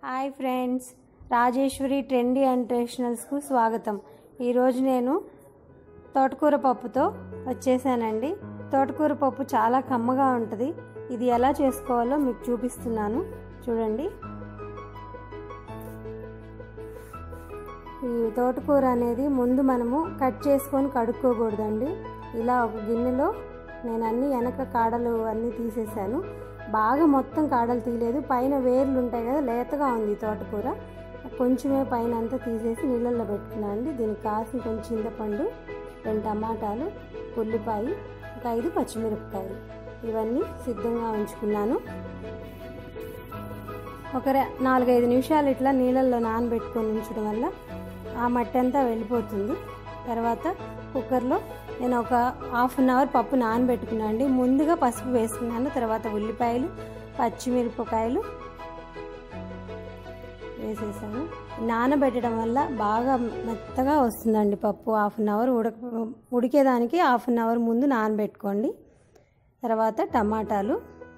hi friends Rajeshwari trendy and ట్రెడిషనల్స్కు స్వాగతం ఈరోజు నేను తోటకూర పప్పుతో వచ్చేసానండి తోటకూర పప్పు చాలా కమ్మగా ఉంటుంది ఇది ఎలా చేసుకోవాలో మీకు చూపిస్తున్నాను చూడండి ఈ తోటకూర అనేది ముందు మనము కట్ చేసుకొని కడుక్కోకూడదండి ఇలా ఒక గిన్నెలో నేను అన్ని వెనక కాడలు అన్నీ తీసేసాను బాగా మొత్తం కాడలు తీయలేదు పైన వేర్లు ఉంటాయి కదా లేతగా ఉంది తోటకూర కొంచెమే పైన అంతా తీసేసి నీళ్ళల్లో పెట్టుకున్నాను అండి దీనికి కాసిన కొంచెం చింతపండు రెండు టమాటాలు ఉల్లిపాయ ఒక ఐదు పచ్చిమిరపకాయలు ఇవన్నీ సిద్ధంగా ఉంచుకున్నాను ఒక రె- నాలుగైదు నిమిషాలు ఇట్లా నీళ్ళల్లో నానబెట్టుకొని ఉంచడం వల్ల ఆ మట్టి అంతా వెళ్ళిపోతుంది తర్వాత కుక్కర్లో నేను ఒక హాఫ్ అన్ అవర్ పప్పు నానబెట్టుకున్నాను అండి ముందుగా పసుపు వేసుకున్నాను తర్వాత ఉల్లిపాయలు పచ్చిమిరపకాయలు వేసేసాను నానబెట్టడం వల్ల బాగా మెత్తగా వస్తుందండి పప్పు హాఫ్ అన్ అవర్ ఉడక ఉడికేదానికి హాఫ్ అన్ అవర్ ముందు నానబెట్టుకోండి తర్వాత టమాటాలు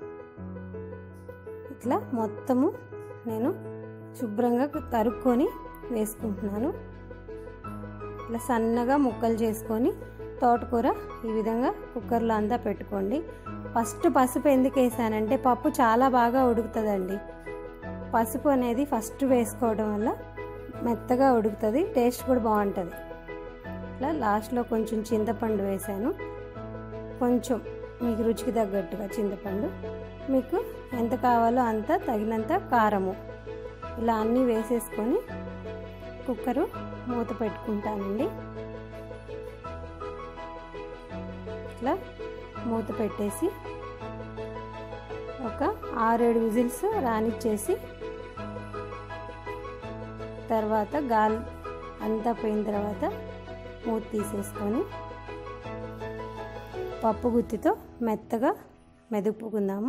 ఇట్లా మొత్తము నేను శుభ్రంగా తరుక్కొని వేసుకుంటున్నాను ఇట్లా సన్నగా ముక్కలు చేసుకొని తోటకూర ఈ విధంగా కుక్కర్లో అంతా పెట్టుకోండి ఫస్ట్ పసుపు ఎందుకు వేసానంటే పప్పు చాలా బాగా ఉడుకుతుందండి పసుపు అనేది ఫస్ట్ వేసుకోవడం వల్ల మెత్తగా ఉడుకుతుంది టేస్ట్ కూడా బాగుంటుంది ఇట్లా లాస్ట్లో కొంచెం చింతపండు వేసాను కొంచెం మీకు రుచికి తగ్గట్టుగా చింతపండు మీకు ఎంత కావాలో అంత తగినంత కారము ఇలా అన్నీ వేసేసుకొని కుక్కరు మూత పెట్టుకుంటానండి ఇట్లా మూత పెట్టేసి ఒక ఆరేడు విజిల్స్ రానిచ్చేసి తర్వాత గాలి అంతా పోయిన తర్వాత మూత తీసేసుకొని పప్పు గుత్తితో మెత్తగా మెదుపుకుందాము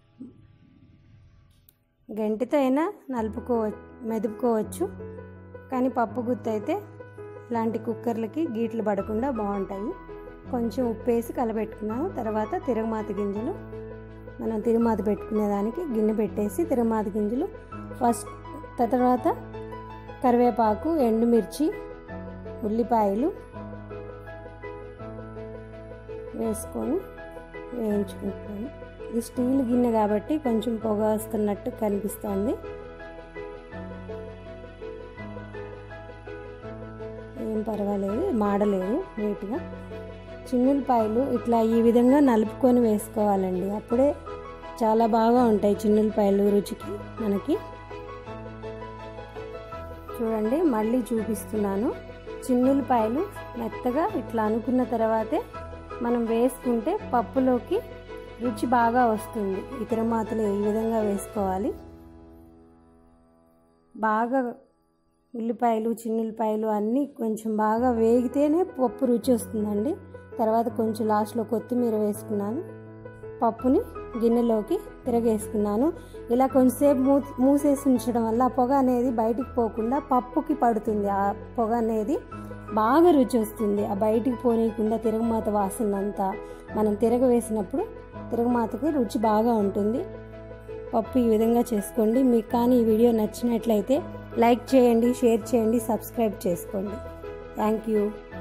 గంటితో అయినా నలుపుకో మెదుపుకోవచ్చు కానీ పప్పు గుత్తి అయితే ఇలాంటి కుక్కర్లకి గీట్లు పడకుండా బాగుంటాయి కొంచెం ఉప్పు వేసి కలబెట్టుకున్నాను తర్వాత తిరగమాత గింజలు మనం తిరుమాత పెట్టుకునేదానికి గిన్నె పెట్టేసి తిరగమాత గింజలు ఫస్ట్ తర్వాత కరివేపాకు ఎండుమిర్చి ఉల్లిపాయలు వేసుకొని వేయించుకుంటున్నాను ఇది స్టీల్ గిన్నె కాబట్టి కొంచెం పొగ వస్తున్నట్టు కనిపిస్తుంది ఏం పర్వాలేదు మాడలేదు నీట్గా చిన్నులపాయలు ఇట్లా ఈ విధంగా నలుపుకొని వేసుకోవాలండి అప్పుడే చాలా బాగా ఉంటాయి చిన్నులపాయలు రుచికి మనకి చూడండి మళ్ళీ చూపిస్తున్నాను చిన్నులపాయలు మెత్తగా ఇట్లా అనుకున్న తర్వాతే మనం వేసుకుంటే పప్పులోకి రుచి బాగా వస్తుంది ఈ తిరమాతలు ఈ విధంగా వేసుకోవాలి బాగా ఉల్లిపాయలు చిన్నులపాయలు అన్నీ కొంచెం బాగా వేగితేనే పప్పు రుచి వస్తుందండి తర్వాత కొంచెం లాస్ట్లో కొత్తిమీర వేసుకున్నాను పప్పుని గిన్నెలోకి తిరగేసుకున్నాను ఇలా కొంచెంసేపు మూ మూసేసి ఉంచడం వల్ల ఆ పొగ అనేది బయటికి పోకుండా పప్పుకి పడుతుంది ఆ పొగ అనేది బాగా రుచి వస్తుంది ఆ బయటికి పోనీయకుండా తిరగమాత వాసన అంతా మనం తిరగవేసినప్పుడు తిరగమాతకి రుచి బాగా ఉంటుంది పప్పు ఈ విధంగా చేసుకోండి మీకు కానీ ఈ వీడియో నచ్చినట్లయితే లైక్ చేయండి షేర్ చేయండి సబ్స్క్రైబ్ చేసుకోండి థ్యాంక్ యూ